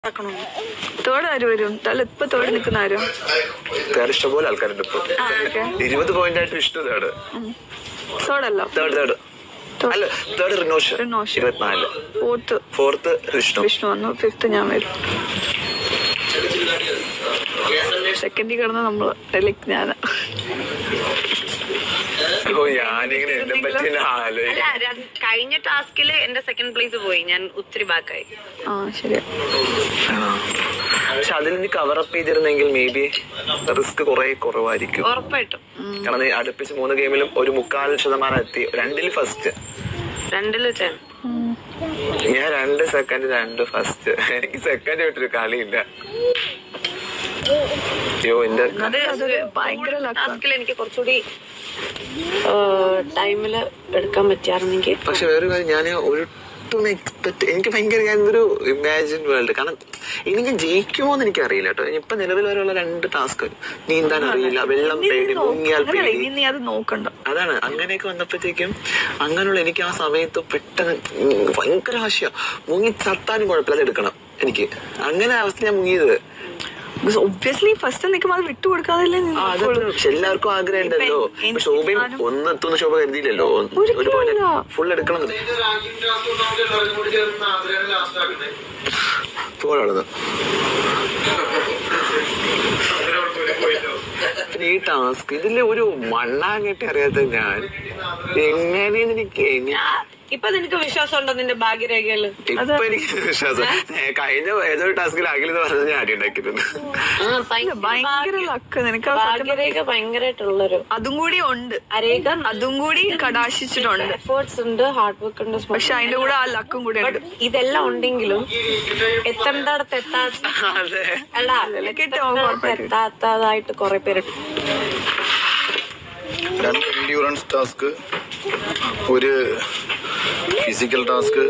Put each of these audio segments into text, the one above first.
നടക്കണമെന്ന് തേർഡ് ആര് വരും തല ഇപ്പൊ തേർഡ് നിൽക്കുന്ന ആരും വേറെ ഇഷ്ടംപോലെ ആൾക്കാരുണ്ട് ഇപ്പൊ ഓക്കെ ഇരുപത് പോയിന്റ് ആയിട്ട് വിഷ്ണു തേർഡ് തേർഡല്ല തേർഡ് തേർഡ് അല്ല തേർഡ് റിനോഷ് റിനോഷ്. ഇരുപത്തിനാല് ഫോർത്ത് ഫോർത്ത് വിഷ്ണു വിഷ്ണു വന്നു ഫിഫ്ത്ത് ഞാൻ വരും സെക്കൻഡിൽ കിടന്ന് നമ്മള് ലൈക്ക് ഞാൻ ഓ ഞാനിങ്ങനെ എന്നെ പറ്റി തന്നെ ആലോചിക്കും അല്ല ര- കഴിഞ്ഞ ടാസ്കില് എന്റെ സെക്കൻഡ് പ്ലേസ് പോയി ഞാൻ ഒത്തിരി ബാക്കായി ആ ശരിയാ പക്ഷെ അതിൽ നീ കവറപ്പ് ചെയ്തിരുന്നെങ്കിൽ മേ ബി റിസ്ക് കുറെ കുറവായിരിക്കും ഉറപ്പായിട്ടും കാരണം നീ അടുപ്പിച്ച് മൂന്ന് ഗെയിമിലും ഒരു മുക്കാൽ ശതമാനം എത്തി രണ്ടിൽ ഫസ്റ്റ് രണ്ടില് ടെൻ ഞാൻ രണ്ട് സെക്കൻഡ് രണ്ട് ഫസ്റ്റ് എനിക്ക് സെക്കൻഡ് വിട്ടൊരു കളിയില്ല അയ്യോ എന്റെ അത് അതൊരു ഭയങ്കര luck ആണ്. ടാസ്കിൽ എനിക്ക് കുറച്ചുകൂടി ടൈമില് എടുക്കാൻ പറ്റിയായിരുന്നെങ്കിൽ പക്ഷെ വേറൊരു കാര്യം ഞാൻ ഒട്ടും എക്സ്പെക്ട് എനിക്ക് ഭയങ്കര ഞാൻ ഒരു ഇമാജിൻ വേൾഡ് കാരണം ഇനി ഞാൻ ജയിക്കുമോ എന്ന് എനിക്ക് അറിയില്ല കേട്ടോ ഇപ്പൊ നിലവിൽ വരെയുള്ള രണ്ട് ടാസ്ക് നീന്താൻ അറിയില്ല വെള്ളം ഇനി നീ പേടി നോ- മുങ്ങിയാൽ അങ്ങനെയല്ല, പേടി ഇനി നീ അത് നോക്കണ്ട അതാണ് അങ്ങനെയൊക്കെ വന്നപ്പോഴത്തേക്കും അങ്ങനെയുള്ള എനിക്ക് ആ സമയത്ത് പെട്ടെന്ന് ഉം ഭയങ്കര ആശയ മുങ്ങി ചത്താനും കുഴപ്പമില്ല അത് എടുക്കണം എനിക്ക് അങ്ങനെ അവസ്ഥ ഞാൻ മുങ്ങിയത് ഒബ്വിയസ്ലി ഫസ്റ്റ് നിൽക്കുമ്പോൾ അത് വിട്ടുകൊടുക്കാതല്ലേ നീ ആ, അത് നോക്കുള്ളൂ. പക്ഷെ എല്ലാവർക്കും ആഗ്രഹം ഉണ്ടല്ലോ ഇപ്പൊ ഇപ്പൊ ശോഭയും ഞാനും- ഒന്ന് എത്തുന്ന ശോഭ കരുതിയില്ലല്ലോ ഒരു ഒരിക്കലും പോയിന്റ് ഇല്ല. ഫുൾ എടുക്കണം പോലാണ് പിന്നെ ഈ ടാസ്ക് ഇതില് ഒരു മണ്ണാങ്ങട്ടി അറിയാത്ത ഞാൻ എങ്ങനെയെന്ന് എനിക്ക് ഇനി- ഇപ്പൊ നിനക്ക് വിശ്വാസം ഉണ്ടോ നിന്റെ ഭാഗ്യരേഖയില് ഇപ്പൊ എനിക്ക് വിശ്വാസം ഏ, കഴിഞ്ഞ ഏതൊരു ടാസ്കിൽ അഖിലെന്ന് പറഞ്ഞത് ഞാൻ അടി ഉണ്ടാക്കിയിട്ടുണ്ട് ആ, ഭയങ്കര ഭയങ്കര ലക്ക് നിനക്ക് ആ സത്യം ഭാഗ്യരേഖ ഭയങ്കരമായിട്ടുള്ളൊരു അതും കൂടി ഉണ്ട് അരേഖ അതും കൂടി കടാശിച്ചിട്ടുണ്ട് എഫേർട്സ് ഉണ്ട് ഹാർഡ് വർക്ക് ഉണ്ട് പക്ഷെ അതിന്റെ കൂടെ ആ ലക്കും കൂടി ഉണ്ട് But ഇതെല്ലാം ഉണ്ടെങ്കിലും എത്തേണ്ടടത്ത് എത്താ അതെ അല്ല കിട്ടുമോ എത്തേണ്ടടത്ത് ഉറപ്പായിട്ടും. എത്താത്തതായിട്ട് കുറെ പേര് രണ്ട് എൻഡ്യൂറൻസ് ടാസ്ക് ഒരു ഫിസിക്കൽ ടാസ്ക്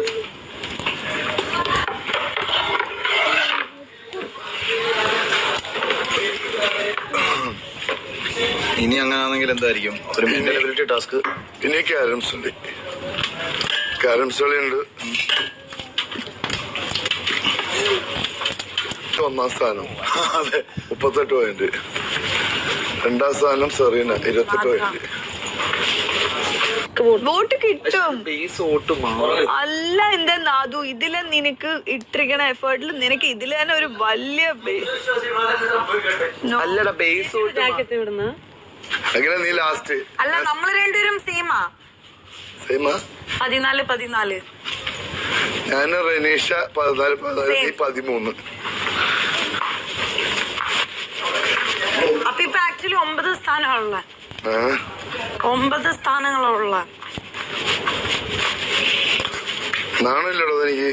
ഇനി അങ്ങനെയാണെങ്കിൽ എന്തായിരിക്കും ഒരു മെന്റൽ എബിലിറ്റി ടാസ്ക് പിന്നെ ക്യാരംസ് ഉണ്ട് ക്യാരംസ് കളിയുണ്ട് ഒന്നാം സ്ഥാനം അതെ മുപ്പത്തെട്ട് പോയിന്റ് രണ്ടാം സ്ഥാനം സെറീന ഇരുപത്തെട്ട് പോയിന്റ് വോട്ട് കിട്ടും ബേസ് വോട്ട് മാറി അല്ല എന്റെ നാദു ഇതില് നിനക്ക് ഇട്ടിരിക്കണ എഫേർട്ടിൽ നിനക്ക് ഇതില് തന്നെ ഒരു വലിയ ബേ- No. അല്ലടാ ബേസ് വോട്ട് ജാക്കറ്റ് ഇവിടുന്ന് എങ്ങനെ നീ ലാസ്റ്റ് അല്ല നമ്മള് രണ്ടുപേരും സെയിമാ സേമാ പതിനാല് പതിനാല് ഞാൻ റനീഷ പതിനാല് പതിനാല് നീ പതിമൂന്ന് അപ്പൊ ഇപ്പൊ ആക്ച്വലി ഒമ്പത് സ്ഥാനങ്ങളുള്ള ആ ഒമ്പത് സ്ഥാനങ്ങളുള്ള നാണില്ലടോ എനിക്ക്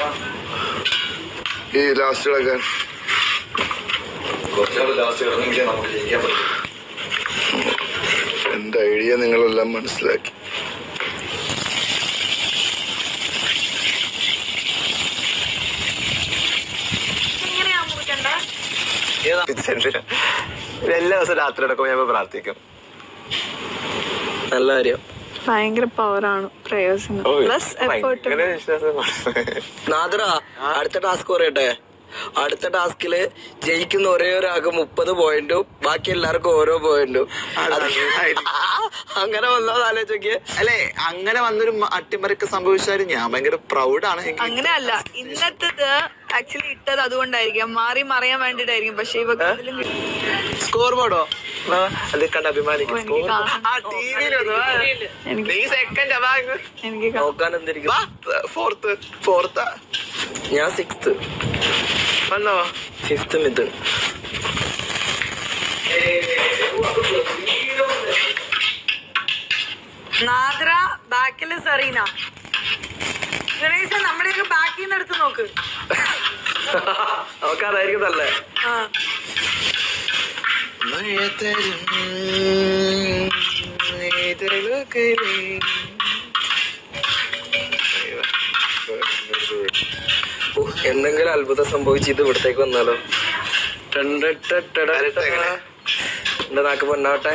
ഈ ലാസ്റ്റ് കിടക്കാൻ കുറച്ചുകൂടെ ലാസ്റ്റ് കിടന്നെങ്കിൽ നമുക്ക് ജയിക്കാൻ പറ്റും എന്റെ ഐഡിയ നിങ്ങളെല്ലാം മനസ്സിലാക്കി എങ്ങനെയാ മുറിക്കണ്ടേ എല്ലാ ദിവസവും രാത്രി അടക്കം ഞാൻ ഇപ്പൊ പ്രാർത്ഥിക്കും നല്ല കാര്യം ഭയങ്കര പവറാണ് പ്രേയേഴ്സിന് പ്ലസ് എഫേർട്ട് ഭയങ്കര വിശ്വാസം നാദറ അടുത്ത ടാസ്ക് പറയട്ടെ അടുത്ത ടാസ്കില് ജയിക്കുന്ന ഒരേ ഒരാൾക്ക് മുപ്പത് പോയിന്റും ബാക്കി എല്ലാവർക്കും ഓരോ പോയിന്റും അത് നന്നായിരിക്കും. അങ്ങനെ വന്നോ ആലോചിച്ചോക്കിയേ അല്ലെ അങ്ങനെ വന്നൊരു മ- അട്ടിമറിക്ക് സംഭവിച്ചാലും ഞാൻ ഭയങ്കര പ്രൗഡാണ് അങ്ങനെയല്ല ഇന്നത്തേത് ആക്ച്വലി ഇട്ടത് അതുകൊണ്ടായിരിക്കും മാറി മറിയാൻ വേണ്ടിട്ടായിരിക്കും പക്ഷെ ഇവക്ക് ഇതിലും കിട്ടും. സ്കോർ ബോർഡോ അത് കണ്ട് അഭിമാനിക്കും ഓ, എനിക്ക് കാണാൻ ആ ടിവിയിലൊന്ന് എനിക്ക് നീ സെക്കൻഡ് എനിക്ക് കാണാം. നോക്കാൻ എന്തിരിക്കും ഫോർത്ത് ഫോർത്ത് ഞാൻ സിക്സ്ത് വന്നോ ഫിഫ്ത് മിഥുൻ നാദ്ര ബാക്കില് സെറീന ഗണേശ നമ്മുടെയൊക്കെ ബാക്കിൽ നിന്ന് എടുത്ത് നോക്ക് നമുക്കതായിരിക്കും നല്ലേ ആ. ഓ, എന്തെങ്കിലും അത്ഭുതം സംഭവിച്ച് ഇത് ഇവിടത്തേക്ക് വന്നാലോ വരട്ടെ എങ്ങനെ? എന്റെ നാക്ക് പൊന്നാവട്ടെ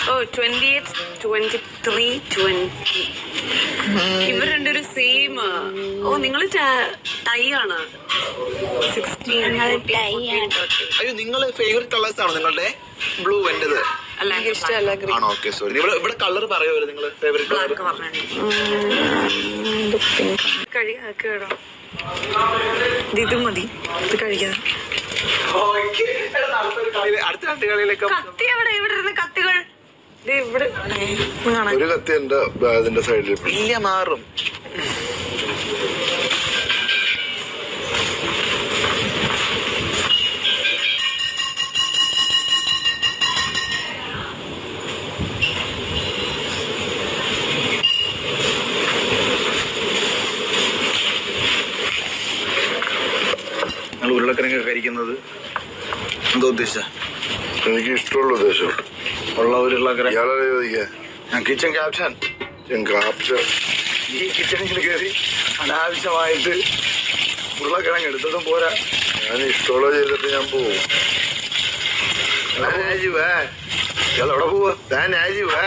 ഓ ട്വന്റി ട്വന്റി ത്രീ ട്വന്റി ഇവർ രണ്ടൊരു സെയിം ഓ നിങ്ങൾ ടൈ ആണ് സിക്സ്റ്റീൻ അയ്യോ നിങ്ങള് ഫേവറേറ്റ് കളേഴ്സ് ആണോ നിങ്ങളുടെ ബ്ലൂ എന്റേത് അല്ല എനിക്ക് ഇഷ്ടമല്ല ഗ്രീൻ ആണോ ഓക്കെ സോറി ഇവിടെ ഇവിടെ കളർ പറയുമല്ലോ നിങ്ങൾ ഫേവറേറ്റ് കളർ ബ്ലാക്ക് പറഞ്ഞു കഴിയാക്കേടോ ഇത് മതി ഇത് കഴിക്കാം അടുത്ത രണ്ട് കളിയിലേക്ക് കത്തി എവിടെ ഇവിടെ ഇരുന്ന് കത്തികൾ ദേ ഇവിടെ ഒന്ന് കാണാൻ ഒരു കത്തി എന്റെ അതിന്റെ സൈഡിൽ ഇല്ല മാറും നിങ്ങൾ ഉരുളക്കിഴങ്ങ് കഴിക്കുന്നത് എന്തോ ഉദ്ദേശിച്ച എനിക്ക് ഇഷ്ടമുള്ള ഉദ്ദേശം ഉള്ള ഒരു ഉരുളക്കിഴങ്ങ് ഇയാളെ ചോദിക്കാൻ ഞാൻ കിച്ചൺ ക്യാപ്ഷൻ ഞാൻ കാപ്ചർ ഈ കിച്ചണിൽ കയറി അനാവശ്യമായിട്ട് ഉരുളക്കിഴങ്ങ് എടുത്തതും പോരാ ഞാൻ ഇഷ്ടമുള്ള ചെയ്തിട്ട് ഞാൻ പോവും ഞാൻ രാജുവേ ഇയാൾ എവിടെ പോവാ ഞാൻ രാജീവേ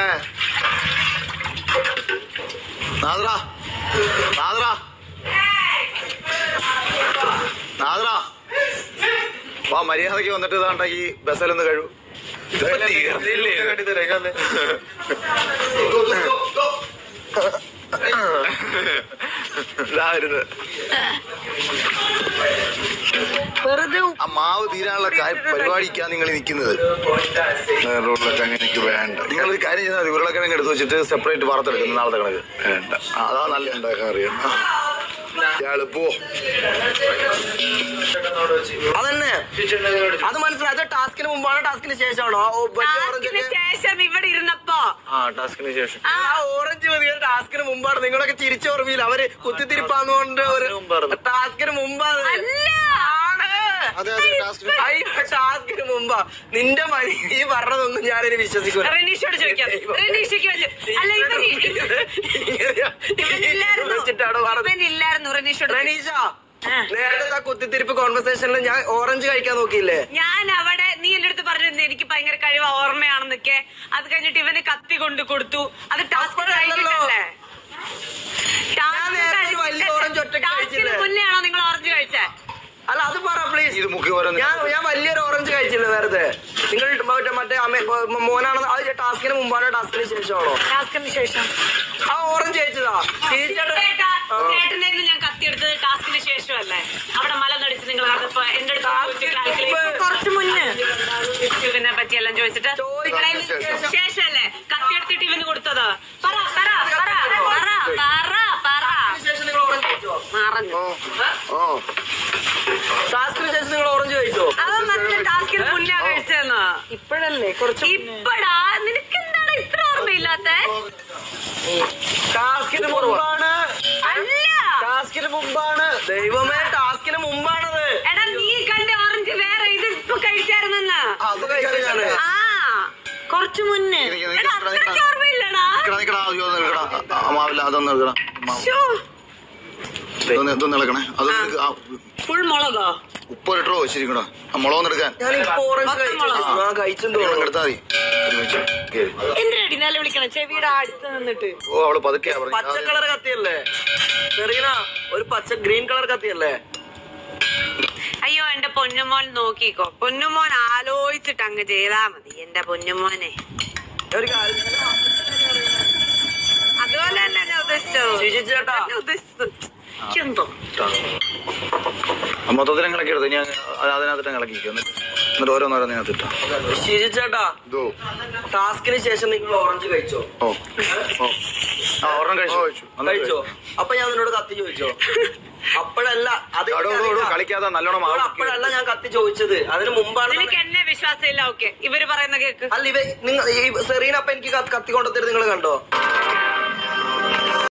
നാദ്ര നാദ്ര നാദ്ര വാ മര്യാദക്ക് വന്നിട്ട് ഇതാണ്ട ഈ ബസ്സിലൊന്ന് കഴിവ് ഇതായിരുന്നു വെറുതെ ആ മാവ് തീരാനുള്ള കാര്യം പരിപാടിക്കാണ് നിങ്ങൾ നിൽക്കുന്നത് നേരെ ഉരുളക്കിഴങ്ങ് എനിക്ക് വേണ്ട നിങ്ങൾ ഒരു കാര്യം ചെയ്താൽ മതി ഉരുളക്കിഴങ്ങ് എടുത്ത് വെച്ചിട്ട് സെപ്പറേറ്റ് വറുത്തെടുക്കുന്നു നാളത്തെ കണക്ക് വേണ്ട ആ, അതാ നല്ല ഉണ്ടാക്കാൻ അറിയാം ഇയാള് പോ അതന്നെ അത് മനസ്സിലായി അത് ടാസ്കിന് മുമ്പാണോ ടാസ്കിന് ശേഷമാണോ ആ ഓ- വലിയ ഓറഞ്ച് ടാസ്കിന് ശേഷം ഇവിടെ ഇരുന്നപ്പോ ആ ടാസ്കിന് ശേഷം ആ ആ ഓറഞ്ച് മതി ടാസ്കിന് മുമ്പാണ് നിങ്ങളൊക്കെ തിരിച്ചു ഓർമ്മയില്ല അവര് കുത്തിത്തിരിപ്പാന്നുകൊണ്ട് ഒരു മുമ്പായിരുന്നു. ടാസ്കിന് മുമ്പാണ് അല്ല ആണ്. അതെ അതെ ടാസ്ക് അയ്യോ, ടാസ്കിന് മുമ്പാ നിന്റെ മനി നീ പറഞ്ഞതൊന്നും ഞാനിനി വിശ്വസിക്കൂല റെനീഷോട് ചോദിക്കാം റെനീഷയ്ക്ക് വെച്ച് അല്ല ഇവൻ ഇവനില്ലായിരുന്നു വെച്ചിട്ടാണ് പറഞ്ഞത് ഇവനില്ലായിരുന്നു റെനീഷോട് റനീഷ ആ. നേരത്തെ ആ കുത്തിത്തിരിപ്പ് കോൺവെർസേഷനിൽ ഞാൻ ഓറഞ്ച് കഴിക്കാൻ നോക്കിയില്ലേ ഞാൻ അവിടെ നീ എന്റെ അടുത്ത് പറഞ്ഞിരുന്നു എനിക്ക് ഭയങ്കര കഴിവ് ഓർമ്മയാണെന്നൊക്കെ അത് കഴിഞ്ഞിട്ട് ഇവന് കത്തി കൊണ്ട് കൊടുത്തു അത് ടാസ്ക് അപ്പോഴല്ലല്ലോ. കഴിഞ്ഞിട്ടല്ലേ ഞാൻ നേരത്തെ ഒരു വലിയ orange ഒറ്റയ്ക്ക് ടാസ്കിന് കഴിച്ചില്ലേ? മുന്നേ ആണോ നിങ്ങൾ ഓറഞ്ച് കഴിച്ചേ അല്ല അത് പറ പ്ലീസ് ഇത് മുക്കി ഓരോന്ന് ഞാൻ ഞാൻ വലിയൊരു ഓറഞ്ച് കഴിച്ചില്ല വെറുതെ നിങ്ങൾ മറ്റേ മറ്റേ അമ്മ മ- മോനാണെന്ന് അത് ടാസ്കിന് മുമ്പാണോ ടാസ്കിന് ശേഷമാണോ ടാസ്കിന് ശേഷം ആ ഓറഞ്ച് കഴിച്ചതാ ചേച്ചിയുടെ ചേട്ടാ, ചേട്ടന്റെ കയ്യിന്ന് ഞാൻ കത്തിയെടുത്തത് ടാസ്കിന് ശേഷമല്ലേ അവിടെ മല നടിച്ച് നിങ്ങൾ കണ്ടപ്പോ എന്റെ അടുത്ത് ചോദിച്ചു calculate കുറച്ച് മുന്നേ ഇവനെ പറ്റിയെല്ലാം ചോദിച്ചിട്ട് ചോദിക്കാൻ നിങ്ങളെ ശേഷമല്ലേ കത്തിയെടുത്തിട്ട് ഇവന് കൊടുത്തത് പറ പറ പറ പറ പറ പറ ശേഷം നിങ്ങൾ ഓറഞ്ച് കഴിച്ചോ മറഞ്ഞു ഓ ടാസ്കിന് ശേഷം നിങ്ങൾ ഓറഞ്ച് കഴിച്ചോ അവൻ മറ്റേ ടാസ്കിന് മുന്നേ കഴിച്ചെന്ന് ഇപ്പോഴല്ലേ കുറച്ച് ഇപ്പടാ നിനക്ക് എന്താണ് ഇത്ര ഓർമ്മയില്ലാത്ത ടാസ്കിന് മുമ്പാണ് അല്ല ടാസ്കിന് മുമ്പാണ് ദൈവമേ ടാസ്കിന് മുമ്പാണത് എടാ നീ കണ്ട ഓറഞ്ച് വേറെ ഇത് ഇപ്പൊ കഴിച്ചായിരുന്നെന്ന് അത് കഴിച്ചത് ഞാന് ആ കുറച്ചു മുന്നേ എനിക്ക് നിനക്ക് എടാ ഇത്ര അത്രയ്ക്ക് നിൽക്കണം. ഓർമ്മയില്ലടാ നിക്കടാ, നിക്കടാ, അയ്യോ, ഒന്ന് നിൽക്കടാ. ആ, ആ, മാവില്ല അതൊന്ന് എടുക്കടാ ശ്ശോ, ഇതൊന്ന് ഇതൊന്ന് ഇളക്കണേ അതൊന്ന് എടുക്ക്. ആ, ഫുൾ മുളകോ ഉപ്പ് ഒരു ഇട്ടോ വെച്ചിരിക്കണോ ആ മുളകൊന്ന് എടുക്കാൻ ഞാൻ ഇപ്പൊ ഓറഞ്ച് കഴിച്ചു ഞാൻ കഴിച്ചെന്ന് വെള്ളം തോന്നുന്നു എടുത്താൽ മതി ഒരുമിച്ച് കേറി. എന്തിനടി നല്ല വിളിക്കണം ചെവിയുടെ അടുത്ത് നിന്നിട്ട് ഓ അവള് പതുക്കെയാ പച്ച പറഞ്ഞു കളർ കത്തിയല്ലേ സെറീന ഒരു പച്ച ഗ്രീൻ കളർ കത്തിയല്ലേ അയ്യോ എന്റെ പൊന്നുമോൻ നോക്കിക്കോ പൊന്നുമോൻ ആലോചിച്ചിട്ട് അങ്ങ് ചെയ്താ മതി എന്റെ പൊന്നുമോനെ ഒരു കാര്യം അതുപോലെ തന്നെ ഞാൻ ഉദ്ദേശിച്ചത് ശിശി ചേട്ടാ. ഞാൻ ഉദ്ദേശിച്ചത് എന്തോ മൊത്തത്തിൽ ഇളക്കി എടുത്തു ഞാൻ അതിനകത്തിട്ട് ഇളക്കിക്കും എന്നിട്ട് എന്നിട്ട് ഓരോന്നോരോന്ന് ഇതിനകത്ത് ഇട്ടോ ശിശി ചേട്ടാ ഇതോ ടാസ്കിന് ശേഷം നിങ്ങൾ ഓറഞ്ച് കഴിച്ചോ ഓ ഓ ആ ഒരെണ്ണം കഴിച്ചു ഓ, കഴിച്ചു. എന്നിട്ട് കഴിച്ചോ അപ്പൊ ഞാൻ നിന്നോട് കത്തി ചോദിച്ചോ അപ്പോഴല്ല അത് എടോ, എടോ, എടോ, കളിക്കാതെ നല്ലോണം അപ്പോൾ മാവ് അപ്പോഴല്ല ഞാൻ കത്തി ചോദിച്ചത് അതിന് മുമ്പാണ് നിനക്ക് എന്നെ വിശ്വാസമില്ല ഓക്കെ ഇവര് പറയുന്ന കേക്ക് അല്ല ഇവ നിങ്ങൾ ഈ സെറീന അപ്പൊ എനിക്ക് കത്തി- കത്തി കൊണ്ടുത്തരുന്നത് നിങ്ങൾ കണ്ടോ